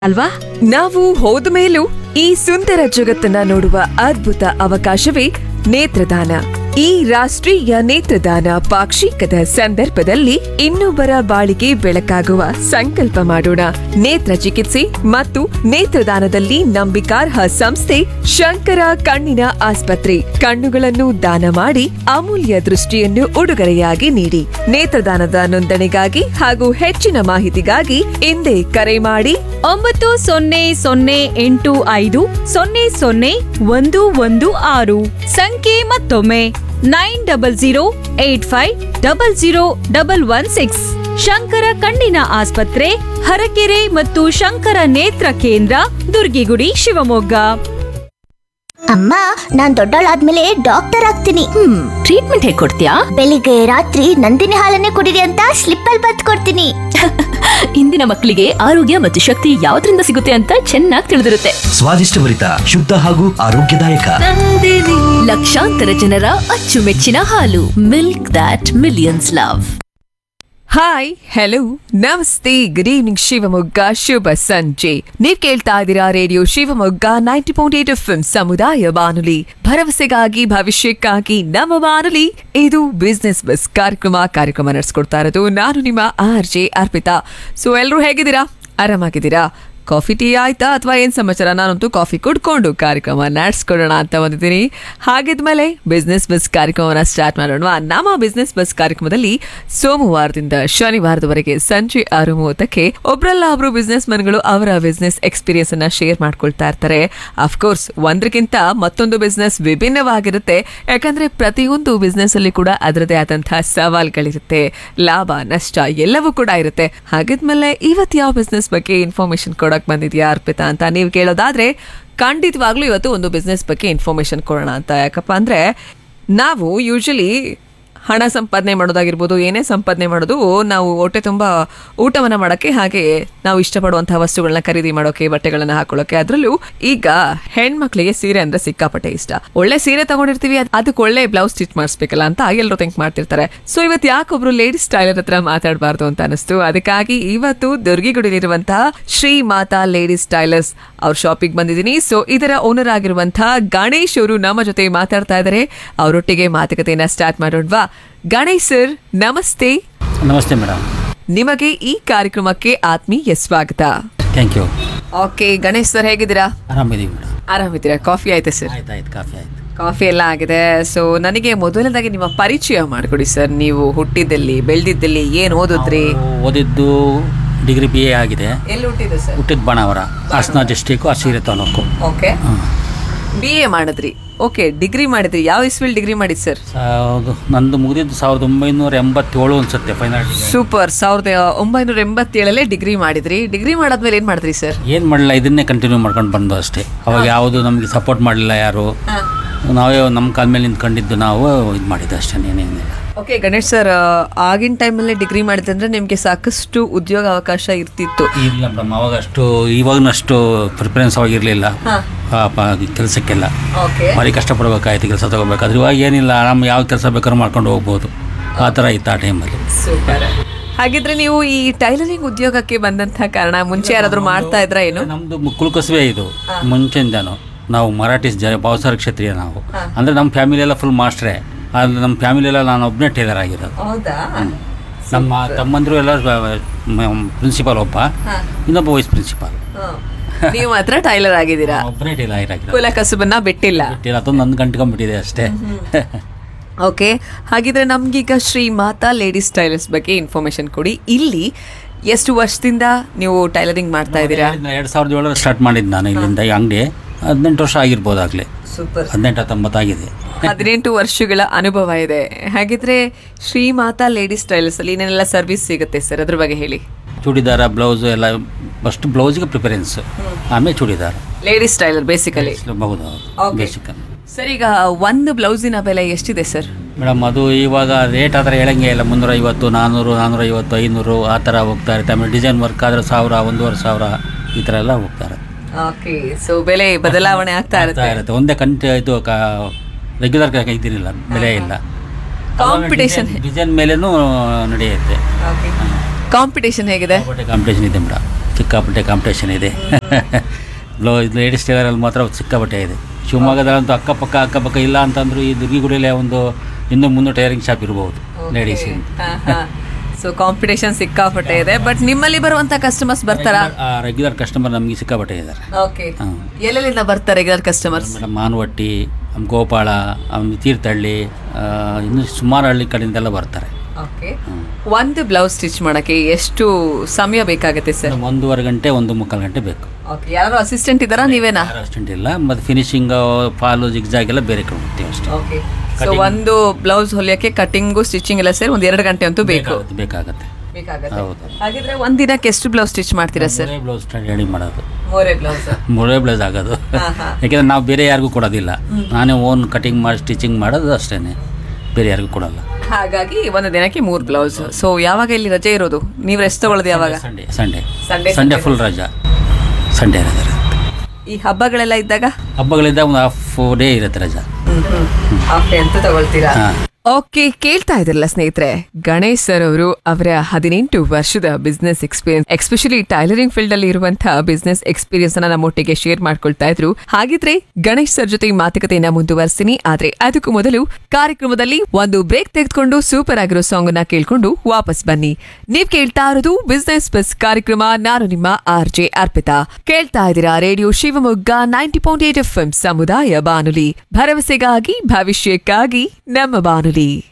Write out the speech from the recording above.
ಅಲ್ವಾ ನಾವು ಹೋದ ಮೇಲೂ ಈ ಸುಂದರ ಜಗತ್ತನ್ನ ನೋಡುವ ಅದ್ಭುತ ಅವಕಾಶವೇ ನೇತ್ರದಾನ ಈ ರಾಷ್ಟ್ರೀಯ ನೇತ್ರದಾನ ಪಾಕ್ಷಿಕದ ಸಂದರ್ಭದಲ್ಲಿ ಇನ್ನೊಬ್ಬರ ಬಾಳಿಗೆ ಬೆಳಕಾಗುವ ಸಂಕಲ್ಪ ಮಾಡೋಣ ನೇತ್ರ ಚಿಕಿತ್ಸೆ ಮತ್ತು ನೇತ್ರದಾನದಲ್ಲಿ ನಂಬಿಕಾರ್ಹ ಸಂಸ್ಥೆ ಶಂಕರ ಕಣ್ಣಿನ ಆಸ್ಪತ್ರೆ ಕಣ್ಣುಗಳನ್ನು ದಾನ ಮಾಡಿ ಅಮೂಲ್ಯ ದೃಷ್ಟಿಯನ್ನು ಉಡುಗೊರೆಯಾಗಿ ನೀಡಿ ನೇತ್ರದಾನದ ನೋಂದಣಿಗಾಗಿ ಹಾಗೂ ಹೆಚ್ಚಿನ ಮಾಹಿತಿಗಾಗಿ ಹಿಂದೆ ಕರೆ ಮಾಡಿ ಒಂಬತ್ತು ಸೊನ್ನೆ ಸೊನ್ನೆ ಎಂಟು ಐದು ಸೊನ್ನೆ ಸೊನ್ನೆ ಒಂದು ಒಂದು ಆರು ಸಂಖ್ಯೆ ಮತ್ತೊಮ್ಮೆ nine double zero eight five double zero double one six Shankara ಕಣ್ಣಿನ ಆಸ್ಪತ್ರೆ ಹರಕೆರೆ ಮತ್ತು ಶಂಕರ ನೇತ್ರ ಕೇಂದ್ರ ದುರ್ಗಿಗುಡಿ ಶಿವಮೊಗ್ಗ ಅಮ್ಮ ನಾನ್ ದೊಡ್ಡವಳಾದ್ಮೇಲೆ ಡಾಕ್ಟರ್ ಆಗ್ತೀನಿ ಹ್ಮ್ ಟ್ರೀಟ್ಮೆಂಟ್ ಹೇಗ್ ಕೊಡ್ತೀಯಾ ಬೆಳಿಗ್ಗೆ ರಾತ್ರಿ ನಂದಿನಿ ಹಾಲನ್ನೇ ಕುಡಿರಿ ಅಂತ ಸ್ಲಿಪ್ ಅಲ್ಲಿ ಬತ್ ಕೊಡ್ತೀನಿ ಇಂದಿನ ಮಕ್ಕಳಿಗೆ ಆರೋಗ್ಯ ಮತ್ತು ಶಕ್ತಿ ಯಾವ್ದ್ರಿಂದ ಸಿಗುತ್ತೆ ಅಂತ ಚೆನ್ನಾಗಿ ತಿಳಿದಿರುತ್ತೆ ಸ್ವಾದಿಷ್ಟಭರಿತ ಶುದ್ಧ ಹಾಗೂ ಆರೋಗ್ಯದಾಯಕ ಲಕ್ಷಾಂತರ ಜನರ ಅಚ್ಚುಮೆಚ್ಚಿನ ಹಾಲು milk that millions love hi hello ನಮಸ್ತೆ ಗುಡ್ ಈವ್ನಿಂಗ್ ಶಿವಮೊಗ್ಗ ಶುಭ ಸಂಜೆ ನೀವ್ ಕೇಳ್ತಾ ಇದ್ದೀರಾ radio Shivamogga ninety point eight F ಸಮುದಾಯ ಬಾನುಲಿ ಭರವಸೆಗಾಗಿ ಭವಿಷ್ಯಕ್ಕಾಗಿ ನಮ್ಮ ಬಾನುಲಿ ಇದು ಬಿಸ್ನೆಸ್ ಬಸ್ ಕಾರ್ಯಕ್ರಮ ಕಾರ್ಯಕ್ರಮ ನಡೆಸ್ಕೊಡ್ತಾ ಇರೋದು ನಾನು ನಿಮ್ಮ ಆರ್ ಜೆ ಅರ್ಪಿತಾ ಸೊ ಎಲ್ಲರೂ ಹೇಗಿದ್ದೀರಾ ಆರಾಮಾಗಿದ್ದೀರಾ ಕಾಫಿ ಟೀ ಆಯ್ತಾ ಅಥವಾ ಏನ್ ಸಮಾಚಾರ ನಾನಂತೂ ಕಾಫಿ ಕುಡ್ಕೊಂಡು ಕಾರ್ಯಕ್ರಮ ನಡೆಸ್ಕೊಡೋಣ ಅಂತ ಬಂದಿದ್ದೀನಿ ಹಾಗಿದ್ಮೇಲೆ ಬಿಸ್ನೆಸ್ ಬಸ್ ಕಾರ್ಯಕ್ರಮನ ಸ್ಟಾರ್ಟ್ ಮಾಡೋಣ ನಮ್ಮ ಬಿಸ್ನೆಸ್ ಬಸ್ ಕಾರ್ಯಕ್ರಮದಲ್ಲಿ ಸೋಮವಾರದಿಂದ ಶನಿವಾರದವರೆಗೆ ಸಂಜೆ ಆರು ಮೂವತ್ತಕ್ಕೆ ಒಬ್ರಲ್ಲ ಒಬ್ರು ಬಿಸ್ನೆಸ್ ಮನ್ಗಳು ಅವರ ಬಿಸ್ನೆಸ್ ಎಕ್ಸ್ಪೀರಿಯನ್ಸ್ ಅನ್ನ ಶೇರ್ ಮಾಡ್ಕೊಳ್ತಾ ಇರ್ತಾರೆ ಅಫ್ಕೋರ್ಸ್ ಒಂದ್ರಕ್ಕಿಂತ ಮತ್ತೊಂದು ಬಿಸ್ನೆಸ್ ವಿಭಿನ್ನವಾಗಿರುತ್ತೆ ಯಾಕಂದ್ರೆ ಪ್ರತಿಯೊಂದು ಬಿಸ್ನೆಸ್ ಅಲ್ಲಿ ಕೂಡ ಅದರದೇ ಆದಂತಹ ಸವಾಲ್ಗಳಿರುತ್ತೆ ಲಾಭ ನಷ್ಟ ಎಲ್ಲವೂ ಕೂಡ ಇರುತ್ತೆ ಹಾಗಿದ್ಮೇಲೆ ಇವತ್ತು ಯಾವ ಬಿಸ್ನೆಸ್ ಬಗ್ಗೆ ಇನ್ಫಾರ್ಮೇಶನ್ ಕೊಡಕ್ ಬಂದಿದ್ಯಾ ಅರ್ಪಿತಾ ಅಂತ ನೀವು ಕೇಳೋದಾದ್ರೆ ಖಂಡಿತವಾಗ್ಲೂ ಇವತ್ತು ಒಂದು ಬಿಸ್ನೆಸ್ ಬಗ್ಗೆ ಇನ್ಫಾರ್ಮೇಶನ್ ಕೊಡೋಣ ಅಂತ ಯಾಕಪ್ಪ ಅಂದ್ರೆ ನಾವು ಯೂಶಲಿ ಹಣ ಸಂಪಾದನೆ ಮಾಡೋದಾಗಿರ್ಬೋದು ಏನೇ ಸಂಪಾದನೆ ಮಾಡೋದು ನಾವು ಹೊಟ್ಟೆ ತುಂಬ ಊಟವನ್ನ ಮಾಡೋಕ್ಕೆ ಹಾಗೆ ನಾವು ಇಷ್ಟಪಡುವಂತಹ ವಸ್ತುಗಳನ್ನ ಖರೀದಿ ಮಾಡೋಕೆ ಬಟ್ಟೆಗಳನ್ನ ಹಾಕೊಳ್ಳೋಕೆ ಅದರಲ್ಲೂ ಈಗ ಹೆಣ್ಮಕ್ಳಿಗೆ ಸೀರೆ ಅಂದ್ರೆ ಸಿಕ್ಕಾಪಟ್ಟೆ ಇಷ್ಟ ಒಳ್ಳೆ ಸೀರೆ ತಗೊಂಡಿರ್ತೀವಿ ಅದ್- ಅದಕ್ಕೆ ಒಳ್ಳೆ ಬ್ಲೌಸ್ ಸ್ಟಿಚ್ ಮಾಡಿಸ್ಬೇಕಲ್ಲ ಅಂತ ಎಲ್ಲರೂ ಥಿಂಕ್ ಮಾಡ್ತಿರ್ತಾರೆ ಸೊ ಇವತ್ತು ಯಾಕೊಬ್ರು ಲೇಡೀಸ್ ಟೈಲರ್ ಹತ್ರ ಮಾತಾಡಬಾರ್ದು ಅಂತ ಅನಿಸ್ತು ಅದಕ್ಕಾಗಿ ಇವತ್ತು ದುರ್ಗಿಗುಡಿಲಿರುವಂತಹ ಶ್ರೀ ಮಾತಾ ಲೇಡೀಸ್ ಟೈಲರ್ಸ್ ಅವ್ರ ಶಾಪಿಗೆ ಬಂದಿದ್ದೀನಿ ಸೊ ಇದರ ಓನರ್ ಆಗಿರುವಂತಹ ಗಣೇಶ್ ಅವರು ನಮ್ಮ ಜೊತೆ ಮಾತಾಡ್ತಾ ಇದ್ದಾರೆ ಅವರೊಟ್ಟಿಗೆ ಮಾತುಕತೆಯನ್ನ ಸ್ಟಾರ್ಟ್ ಮಾಡೋಣವಾ ಗಣೇಶ್ ಸರ್ ನಮಸ್ತೆ ನಮಸ್ತೆ ಮೇಡಮ್ ನಿಮಗೆ ಈ ಕಾರ್ಯಕ್ರಮಕ್ಕೆ ಆತ್ಮೀಯ ಸ್ವಾಗತ thank you okay Ganesh sir ಹೇಗಿದ್ದೀರಾ ಆರಾಮಿದ್ದೀವಿ ಮೇಡಮ್ ಆರಾಮಿದ್ದೀರಾ ಕಾಫಿ ಆಯ್ತಾ ಸರ್ ಆಯ್ತು ಆಯ್ತು ಕಾಫಿ ಆಯ್ತು ಕಾಫಿ ಎಲ್ಲ ಆಗಿದೆ ಸೊ ನನಗೆ ಮೊದಲನೇದಾಗಿ ನಿಮ್ಮ ಪರಿಚಯ ಮಾಡಿಕೊಡಿ ಸರ್ ನೀವು ಹುಟ್ಟಿದಲ್ಲಿ ಬೆಳೆದಿದ್ದಲ್ಲಿ ಏನು ಓದಿದ್ರಿ ನಾವು ಓದಿದ್ದು ಡಿಗ್ರಿ ಬಿ ಎ ಆಗಿದೆ ಎಲ್ಲಿ ಹುಟ್ಟಿದ್ದು ಸರ್ ಹುಟ್ಟಿದ ಬಾಣಾವರ ಹಾಸನ ಡಿಸ್ಟಿಕ್ಕು ಹಸಿರೆ ತಾಲೂಕು ಓಕೆ ಹಾಂ ಬಿ ಎ ಮಾಡಿದ್ರಿ ಓಕೆ ಡಿಗ್ರಿ ಮಾಡಿದ್ರಿ ಯಾವ ಇಸ್ವಿಲ್ ಡಿಗ್ರಿ ಮಾಡಿದ್ ಸರ್ ಸಾವಿರದ ನಂದು ಮುಗಿದಿದ್ದು ಸಾವಿರದ ಒಂಬೈನೂರ ಎಂಬತ್ತೇಳು ಅನ್ಸುತ್ತೆ ಫೈನಲ್ ಡಿಗ್ರಿ ಸೂಪರ್ ಸಾವಿರದ ಒಂಬೈನೂರ ಎಂಬತ್ತೇಳಲ್ಲೇ ಡಿಗ್ರಿ ಮಾಡಿದ್ರಿ ಡಿಗ್ರಿ ಮಾಡಾದ್ಮೇಲೆ ಏನ್ ಮಾಡಿದ್ರಿ ಸರ್ ಏನು ಮಾಡಲಿಲ್ಲ ಇದನ್ನೇ ಕಂಟಿನ್ಯೂ ಮಾಡ್ಕೊಂಡು ಬಂದು ಅಷ್ಟೇ ಅವಾಗ ಯಾವುದು ನಮಗೆ ಸಪೋರ್ಟ್ ಮಾಡಲಿಲ್ಲ ಯಾರು ನಾವೇ ನಮ್ಮ ಕಾಲ ಮೇಲೆ ನಿಂತ್ಕೊಂಡಿದ್ದು ನಾವು ಇದು ಮಾಡಿದ್ದು ಅಷ್ಟೇ ಏನೇನಿಲ್ಲ ಓಕೆ ಗಣೇಶ್ ಸರ್ ಆಗಿನ ಟೈಮಲ್ಲೇ ಡಿಗ್ರಿ ಮಾಡಿದಂದ್ರೆ ನಿಮಗೆ ಸಾಕಷ್ಟು ಉದ್ಯೋಗ ಅವಕಾಶ ಇರ್ತಿತ್ತು ಇಲ್ಲ ಮೇಡಮ್ ಅವಾಗ ಅಷ್ಟು ಇವಾಗನಷ್ಟು ಪ್ರಿಫರೆನ್ಸ್ ಅವಾಗಿರಲಿಲ್ಲ ಕೆಲಸಕ್ಕೆಲ್ಲ ಓಕೆ ಭಾರಿ ಕಷ್ಟಪಡ್ಬೇಕಾಯ್ತು ಕೆಲಸ ತಗೋಬೇಕಾದ್ರೆ ಇವಾಗ ಏನಿಲ್ಲ ಆರಾಮ್ ಯಾವ ಕೆಲಸ ಬೇಕಾದ್ರೂ ಮಾಡ್ಕೊಂಡು ಹೋಗ್ಬೋದು ಆ ಥರ ಇತ್ತು ಆ ಟೈಮಲ್ಲಿ ಸೂಪರ್ ಹಾಗಿದ್ರೆ ನೀವು ಈ ಟೈಲರಿಂಗ್ ಉದ್ಯೋಗಕ್ಕೆ ಬಂದಂತಹ ಕಾರಣ ಮುಂಚೆ ಯಾರಾದ್ರೂ ಮಾಡ್ತಾ ಇದ್ರ ಏನು ನಮ್ಮದು ಕುಲಕಸುವೆ ಇದು ಮುಂಚೆಯಿಂದನು ನಾವು ಮರಾಠಿ ಜ ಭಾವಸಾರ ಕ್ಷತ್ರಿಯ ನಾವು ಅಂದರೆ ನಮ್ಮ ಫ್ಯಾಮಿಲಿ ಎಲ್ಲ ಫುಲ್ ಮಾಸ್ಟ್ರೇ ಆದರೆ ನಮ್ಮ ಫ್ಯಾಮಿಲಿ ಎಲ್ಲ ನಾನು ಒಬ್ಬನೇ ಟೈಲರ್ ಆಗಿರೋದು ಹೌದಾ ನಮ್ಮ ತಮ್ಮಂದರು ಎಲ್ಲ ಪ್ರಿನ್ಸಿಪಾಲ್ ಒಬ್ಬ ಇನ್ನೊಬ್ಬ ವೈಸ್ ಪ್ರಿನ್ಸಿಪಾಲ್ ನೀವು ಮಾತ್ರ ಟೈಲರ್ ಆಗಿದ್ದೀರಾ ಒಬ್ಬನೇ ಟೈಲರ್ ಆಗಿರೋದು ಕುಲ ಕಸುಬನ್ನ ಬಿಟ್ಟಿಲ್ಲ ಅದೊಂದು ನಂದು ಗಂಟ್ಕೊಂಡ್ಬಿಟ್ಟಿದೆ ಅಷ್ಟೇ ಓಕೆ ಹಾಗಿದ್ರೆ ನಮ್ಗೀಗ ಶ್ರೀ ಮಾತಾ ಲೇಡೀಸ್ ಟೈಲರ್ಸ್ ಬಗ್ಗೆ ಇನ್ಫಾರ್ಮೇಶನ್ ಕೊಡಿ ಇಲ್ಲಿ ಎಷ್ಟು ವರ್ಷದಿಂದ ನೀವು ಟೈಲರಿಂಗ್ ಮಾಡ್ತಾ ಇದ್ದೀರಾ ಎರಡು ಸಾವಿರದ ಏಳರಲ್ಲಿ ಸ್ಟಾರ್ಟ್ ಮಾಡಿದ್ದು ನಾನು ಇಲ್ಲಿಂದ ಈ ಅಂಗಡಿ ಹದಿನೆಂಟು ವರ್ಷ ಆಗಿರ್ಬೋದಾಗಲೇ ಸೂಪರ್ ಹದಿನೆಂಟು ಹತ್ತೊಂಬತ್ತಾಗಿದೆ ಹದಿನೆಂಟು ವರ್ಷಗಳ ಅನುಭವ ಇದೆ ಹಾಗಿದ್ರೆ ಶ್ರೀ ಮಾತಾ ಲೇಡೀಸ್ ಟೈಲರ್ಸ್ ಅಲ್ಲಿ ಏನೆಲ್ಲ ಸರ್ವಿಸ್ ಸಿಗುತ್ತೆ ಸರ್ ಅದ್ರ ಬಗ್ಗೆ ಹೇಳಿ ಚೂಡಿದಾರ ಬ್ಲೌಸು ಎಲ್ಲ ಫಸ್ಟ್ ಬ್ಲೌಸ್ಗೆ ಪ್ರಿಫರೆನ್ಸ್ ಆಮೇಲೆ ಚೂಡಿದಾರ ಲೇಡೀಸ್ ಟೈಲರ್ ಬೇಸಿಕಲಿ ಬಹುದು Okay. ಬೇಸಿಕ್ ಸರ್ ಈಗ ಒಂದು ಬ್ಲೌಸಿನ ಬೆಲೆ ಎಷ್ಟಿದೆ ಸರ್ ಮೇಡಮ್ ಅದು ಇವಾಗ ರೇಟ್ ಆ ಥರ ಹೇಳಂಗೆ ಇಲ್ಲ ಮುನ್ನೂರ ಐವತ್ತು ನಾನ್ನೂರು ನಾನ್ನೂರ ಐವತ್ತು ಐನೂರು ಆ ಥರ ಹೋಗ್ತಾ ಇರುತ್ತೆ ಆಮೇಲೆ ಡಿಸೈನ್ ವರ್ಕ್ ಆದರೆ ಸಾವಿರ ಒಂದೂವರೆ ಸಾವಿರ ಈ ಥರ ಎಲ್ಲ ಹೋಗ್ತಾರೆ ಓಕೆ ಸೊ ಬೆಲೆ ಬದಲಾವಣೆ ಆಗ್ತಾ ಆಗ್ತಾ ಇರುತ್ತೆ ಇರುತ್ತೆ ಒಂದೇ ಕಂಟಿ ಇದು ರೆಗ್ಯುಲರ್ ಇದಿರಲಿಲ್ಲ ಬೆಲೆ ಇಲ್ಲ ಕಾಂಪಿಟೇಷನ್ ಡಿಸೈನ್ ಮೇಲೇನೂ ನಡೆಯುತ್ತೆ ಕಾಂಪಿಟೇಷನ್ ಹೇಗಿದೆ ಕಾಂಪಿಟೇಷನ್ ಇದೆ ಮೇಡಮ್ ಸಿಕ್ಕಾಪಟ್ಟೆ ಕಾಂಪಿಟೇಷನ್ ಇದೆ ಬ್ಲೌ ಲೇಡೀಸ್ ಟೈಲರಲ್ಲಿ ಮಾತ್ರ ಸಿಕ್ಕಾಪಟ್ಟೆ ಇದೆ ಶಿವಮೊಗ್ಗದಲ್ಲಂತೂ ಅಕ್ಕಪಕ್ಕ ಅಕ್ಕಪಕ್ಕ ಇಲ್ಲ ಅಂತಂದ್ರು ಈ ದುರ್ಗಿಗುಡಿಯಲ್ಲೇ ಒಂದು ಇನ್ನೂ ಮುನ್ನೂರು ಟೈಲರಿಂಗ್ ಶಾಪ್ ಇರ್ಬೋದು ಲೇಡೀಸ್ ಸೊ ಕಾಂಪಿಟೇಷನ್ ಸಿಕ್ಕಾಪಟ್ಟೆ ಇದೆ ಬಟ್ ನಿಮ್ಮಲ್ಲಿ ಬರುವಂತ ಕಸ್ಟಮರ್ಸ್ ಬರ್ತಾರಾ ರೆಗ್ಯುಲರ್ ಕಸ್ಟಮರ್ ನಮಗೆ ಸಿಕ್ಕಾಪಟ್ಟೆ ಇದ್ದಾರೆ ಓಕೆ ಹಾಂ ಎಲ್ಲೆಲ್ಲಿಂದ ಬರ್ತಾರೆ ರೆಗ್ಯುಲರ್ ಕಸ್ಟಮರ್ಸ್ ಮೇಡಮ್ ಮಾನವಟ್ಟಿ ಆಮ್ ಗೋಪಾಳ ಆಮ್ ತೀರ್ಥಹಳ್ಳಿ ಆ, ಇನ್ನು ಸುಮಾರು ಹಳ್ಳಿ ಕಡೆಯಿಂದೆಲ್ಲ ಬರ್ತಾರೆ ಓಕೆ ಒಂದು ಬ್ಲೌಸ್ ಸ್ಟಿಚ್ ಮಾಡಕ್ಕೆ ಎಷ್ಟು ಸಮಯ ಬೇಕಾಗುತ್ತೆ ಸರ್ ಮೇಡಮ್ ಒಂದೂವರೆ ಗಂಟೆ ಒಂದು ಮುಕ್ಕಾಲು ಗಂಟೆ ಬೇಕು ಓಕೆ ಯಾರು ಅಸಿಸ್ಟೆಂಟ್ ಇದ್ದಾರಾ ನೀವೇನಾ ಅಷ್ಟೆಂಟ್ ಇಲ್ಲ ಮತ್ತು ಫಿನಿಶಿಂಗ್ ಫಾಲು ಜಿಗ್ಜಾಗ್ ಎಲ್ಲ ಬೇರೆ ಕೊಡ್ತೀವಿ ಅಷ್ಟೇ ಓಕೆ ಸೊ ಒಂದು ಬ್ಲೌಸ್ ಹೊಲಿಯಕ್ಕೆ ಕಟಿಂಗು ಸ್ಟಿಚಿಂಗ್ ಎಲ್ಲ ಸೇರಿ ಒಂದು ಎರಡು ಗಂಟೆ ಅಂತೂ ಬೇಕು ಬೇಕಾಗುತ್ತೆ, ಬೇಕಾಗುತ್ತೆ ಬೇಕಾಗತ್ತೆ ಹೌದು ಹಾಗಿದ್ರೆ ಒಂದ್ ದಿನಕ್ಕೆ ಎಷ್ಟು ಬ್ಲೌಸ್ ಸ್ಟಿಚ್ ಮಾಡ್ತೀರಾ ಸರ್ ಮೂರೇ ಬ್ಲೌಸ್ ರೆಡಿ ಮಾಡೋದು ಮೂರೇ ಬ್ಲೌಸ್ ಮೂರೇ ಬ್ಲೌಸ್ ಆಗೋದು ಯಾಕೆಂದ್ರೆ ನಾವು ಬೇರೆ ಯಾರಿಗೂ ಕೊಡೋದಿಲ್ಲ ನಾನೇ ಓನ್ ಕಟಿಂಗ್ ಮಾಡಿ ಸ್ಟಿಚಿಂಗ್ ಮಾಡೋದು ಅಷ್ಟೇ ಬೇರೆ ಯಾರಿಗೂ ಕೊಡಲ್ಲ ಹಾಗಾಗಿ ಒಂದು ದಿನಕ್ಕೆ ಮೂರ್ ಬ್ಲೌಸ್ ಸೊ ಯಾವಾಗ ಇಲ್ಲಿ ರಜೆ ಇರೋದು ನೀವು ರೆಸ್ಟ್ ತಗೊಳ್ಳೋದು ಯಾವಾಗ Sunday Sunday Sunday, Sunday full ರಜಾ ಸಂಡೇ ರಜಾ ಇರುತ್ತೆ. ಈ ಹಬ್ಬಗಳೆಲ್ಲ ಇದ್ದಾಗ ಹಬ್ಬಗಳಿದ್ದಾಗ ಒಂದು ಹಾಫ್ ಡೇ ಇರುತ್ತೆ ರಜಾ ಆಫೆ ಅಂತ ತಗೊಳ್ತೀರಾ ಹಾಂ ಓಕೆ ಕೇಳ್ತಾ ಇದ್ರಲ್ಲ ಸ್ನೇಹಿತರೆ ಗಣೇಶ್ ಸರ್ ಅವರು ಅವರ ಹದಿನೆಂಟು ವರ್ಷದ business experience especially tailoring field ಅಲ್ಲಿ ಇರುವಂತಹ ಬಿಸ್ನೆಸ್ ಎಕ್ಸ್ಪೀರಿಯನ್ಸ್ ಅನ್ನ ನಮ್ಮೊಟ್ಟಿಗೆ ಶೇರ್ ಮಾಡ್ಕೊಳ್ತಾ ಇದ್ರು ಹಾಗಿದ್ರೆ ಗಣೇಶ್ ಸರ್ ಜೊತೆ ಈ ಮಾತುಕತೆಯನ್ನ ಮುಂದುವರಿಸ್ತೀನಿ ಆದ್ರೆ ಅದಕ್ಕೂ ಮೊದಲು ಕಾರ್ಯಕ್ರಮದಲ್ಲಿ ಒಂದು ಬ್ರೇಕ್ ತೆಗೆದುಕೊಂಡು ಸೂಪರ್ ಆಗಿರೋ ಸಾಂಗ್ ಅನ್ನ ಕೇಳ್ಕೊಂಡು ವಾಪಸ್ ಬನ್ನಿ ನೀವ್ ಕೇಳ್ತಾ ಇರೋದು ಬಿಸ್ನೆಸ್ ಬಸ್ ಕಾರ್ಯಕ್ರಮ ನಾನು ನಿಮ್ಮ ಆರ್ ಜೆ ಅರ್ಪಿತಾ ಕೇಳ್ತಾ ಇದ್ದೀರಾ radio Shivamogga ninety point eight F ಸಮುದಾಯ ಬಾನುಲಿ ಭರವಸೆಗಾಗಿ ಭವಿಷ್ಯಕ್ಕಾಗಿ ನಮ್ಮ ಬಾನುಲಿ